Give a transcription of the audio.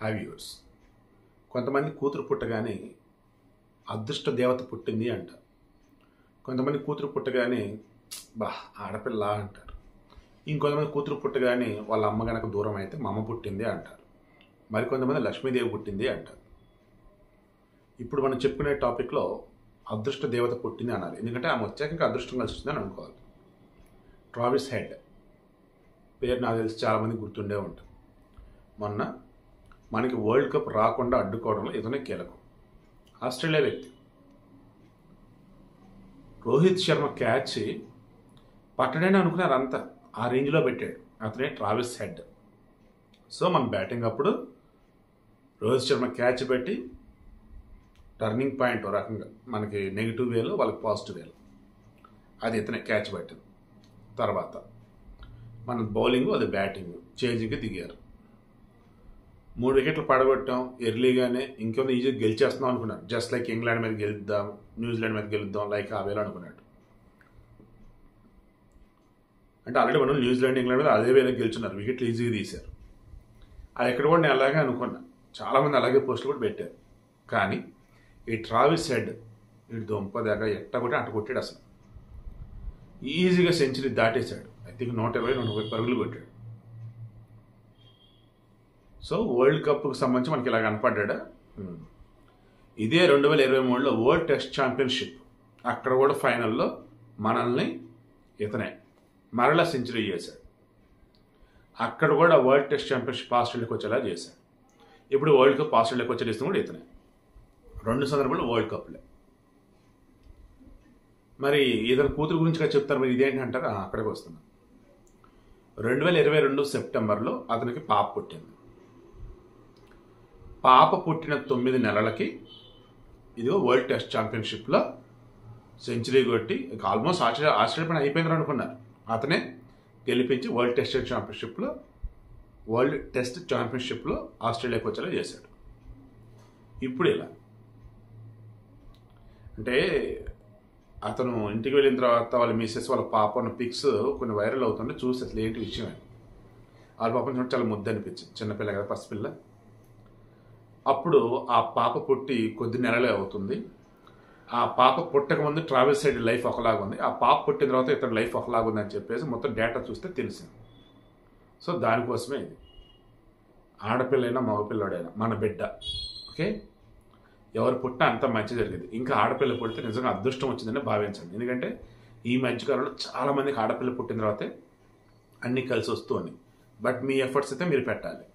hi viewers కొంతమంది కూతురు పుట్టగానే అదృష్ట దేవత పుట్టింది అంటారు కొంతమంది కూతురు పుట్టగానే బా ఆడపిల్ల అంటారు ఇంకొంతమంది కూతురు పుట్టగానే వాళ్ళ అమ్మ గనక దూరం అయితే మా అమ్మ పుట్టింది అంటారు మరికొంతమంది లక్ష్మీదేవి పుట్టింది అంటారు ఇప్పుడు మనం చెప్పుకునే టాపిక్లో అదృష్ట దేవత పుట్టింది అనాలి ఎందుకంటే ఆమె వచ్చాక ఇంకా అదృష్టం కలిసి వచ్చిందని అనుకోవాలి ట్రావిస్ హెడ్ పేరు నాకు తెలిసి చాలామంది గుర్తుండే ఉంటుంది మొన్న మనకి వరల్డ్ కప్ రాకుండా అడ్డుకోవడంలో ఇతనే కీలకం ఆస్ట్రేలియా వ్యక్తి రోహిత్ శర్మ క్యాచ్ పట్టడని అనుకున్నారు అంతా ఆ రేంజ్లో పెట్టాడు అతనే ట్రావిస్ హెడ్ సో మన బ్యాటింగ్ అప్పుడు రోహిత్ శర్మ క్యాచ్ పెట్టి టర్నింగ్ పాయింట్ ఓ రకంగా మనకి నెగిటివ్ వేలో వాళ్ళకి పాజిటివ్ వేలో అది ఇతనే క్యాచ్ పట్టింది తర్వాత మన బౌలింగ్ అది బ్యాటింగ్ చేంజింగ్కి దిగారు మూడు వికెట్లు పడగొట్టాం ఎర్లీగానే ఇంకొంత ఈజీగా గెలిచేస్తున్నాం అనుకున్నారు జస్ట్ లైక్ ఇంగ్లాండ్ మీద గెలుద్దాం న్యూజిలాండ్ మీద గెలుద్దాం లైక్ ఆ వేలో అనుకున్నాడు అంటే ఆల్రెడీ మనం న్యూజిలాండ్ ఇంగ్లాండ్ మీద అదే వేలో గెలుచున్నారు వికెట్లు ఈజీగా తీశారు అది ఎక్కడ కూడా నేను అలాగే అనుకున్నా చాలామంది అలాగే పోస్టులు కూడా పెట్టారు కానీ ఈ ట్రావిస్ హెడ్ ఇటు దొంప దగ్గర ఎట్ట కొట్టి అటు కొట్టాడు అసలు ఈజీగా సెంచరీ దాటేశాడు ఐ థింక్ నూట ఇరవై నూట ముప్పై పరుగులు కొట్టాడు సో వరల్డ్ కప్కి సంబంధించి మనకి ఇలా కనపడ్డా ఇదే రెండు వేల ఇరవై మూడులో వరల్డ్ టెస్ట్ ఛాంపియన్షిప్ అక్కడ కూడా ఫైనల్లో మనల్ని ఇతనే మరలా సెంచరీ చేశాడు అక్కడ కూడా వరల్డ్ టెస్ట్ ఛాంపియన్షిప్ ఆస్ట్రేలియాకి వచ్చేలా చేశాడు ఇప్పుడు వరల్డ్ కప్ ఆస్ట్రేలియాకి వచ్చే కూడా ఇతనే రెండు సందర్భాలు వరల్డ్ కప్లే మరి ఇతని కూతురు గురించి కదా చెప్తారు మరి ఇదేంటి అంటారు ఆ, అక్కడికి వస్తున్నాను రెండు వేల ఇరవై రెండు సెప్టెంబర్లో అతనికి పాప పుట్టింది పాప పుట్టిన తొమ్మిది నెలలకి ఇదిగో వరల్డ్ టెస్ట్ ఛాంపియన్షిప్లో సెంచరీ కొట్టి ఇక ఆల్మోస్ట్ ఆస్ట్రేలియా ఆస్ట్రేలియా పైన అయిపోయిందని అనుకున్నారు అతనే గెలిపించి వరల్డ్ టెస్ట్ ఛాంపియన్షిప్లో వరల్డ్ టెస్ట్ ఛాంపియన్షిప్లో ఆస్ట్రేలియాకి వచ్చేలా చేశాడు ఇప్పుడు ఇలా అంటే అతను ఇంటికి వెళ్ళిన తర్వాత వాళ్ళ మిస్సెస్ వాళ్ళ పాప ఉన్న పిక్స్ కొన్ని వైరల్ అవుతుంటే చూసి అసలు ఏంటి విషయం అని వాళ్ళ పాపని చూడండి చాలా ముద్దు అనిపించింది చిన్నపిల్ల కదా పసిపిల్ల అప్పుడు ఆ పాప పుట్టి కొద్ది నెలలే అవుతుంది ఆ పాప పుట్టక ముందు ట్రావెల్ సైడ్ లైఫ్ ఒకలాగా ఉంది ఆ పాప పుట్టిన తర్వాత ఇతని లైఫ్ ఒకలాగా ఉంది అని చెప్పేసి మొత్తం డేటా చూస్తే తెలిసింది సో దానికోసమే ఇది ఆడపిల్లైనా మగపిల్లడైనా మన బిడ్డ ఓకే ఎవరు పుట్టినా అంత మంచి జరిగింది ఇంకా ఆడపిల్ల పుడితే నిజంగా అదృష్టం వచ్చిందని భావించండి ఎందుకంటే ఈ మధ్యకాలంలో చాలా మందికి ఆడపిల్ల పుట్టిన తర్వాతే అన్నీ కలిసి వస్తూ ఉన్నాయి బట్ మీ ఎఫర్ట్స్ అయితే మీరు పెట్టాలి